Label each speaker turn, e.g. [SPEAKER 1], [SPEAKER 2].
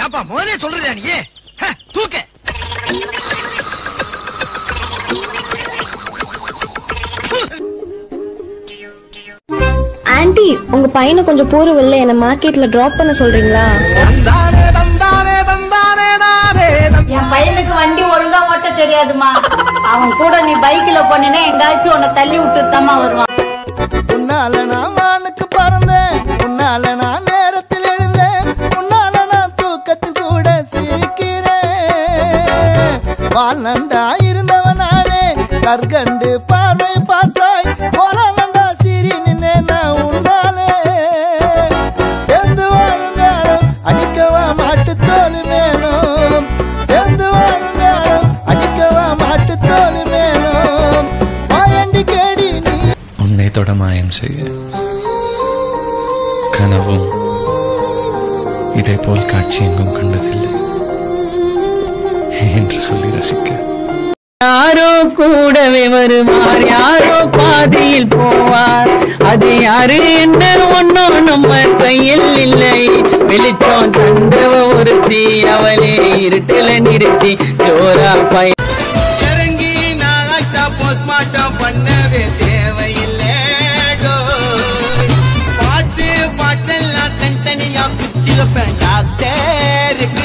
[SPEAKER 1] ஏப்பா முதலே சொல்றியா நீ ஹ, தூக்கு
[SPEAKER 2] ஆன்ட்டி உங்க பையனை கொஞ்சம் போறவில்ல என்ன மார்க்கெட்ல டிராப் பண்ண சொல்றீங்களா
[SPEAKER 3] என் பையனுக்கு வண்டி ஒழுங்கா ஓட்ட தெரியாதுமா அவன் கூட நீ பைக்ல போனீன்னா எங்காச்சும் உன்னை தள்ளி விட்டுத்தாமா வருவான்
[SPEAKER 4] உன்னால நான் வானுக்கு பறந்தேன் உன்னால நான் நேரத்தில் எழுந்தேன் உன்னால நான் தூக்கத்தில் கூட சிரிக்கிறேன் வாழ்நண்டா இருந்தவன் நானே கற்கண்டு பார்வை பார்த்தாய் போல நண்டா சிரி நின்னே நான் உன்னாலே சேர்ந்து வாழும் மேடம் அடிக்கவா மாட்டு தோல் மேலும் சேர்ந்து வாழும் மேடம் அடிக்கவா மாட்டு தோல் மேலும் மாயண்டி கேடி நீ
[SPEAKER 5] உன்னை தொட மாயம் செய்ய கனவும் இதே போல் காட்சி எங்கும் கண்டதில்லை என்று சொல்லி ரசிக்க
[SPEAKER 6] யாரோ கூடவே வருவார் யாரோ பாதையில் போவார் அது யாரு என்ன ஒன்னும் நம்ம கையில் இல்லை வெளிச்சம் தந்தவ ஒருத்தி அவளே இருட்டுல நிறுத்தி ஜோரா பய
[SPEAKER 4] இறங்கி நாளாச்சா போஸ்ட்மார்ட்டம் பண்ணவே தேவையில்லை பாட்டு பாட்டெல்லாம் தனித்தனியா பிச்சு வைப்பேன் டாக்டர்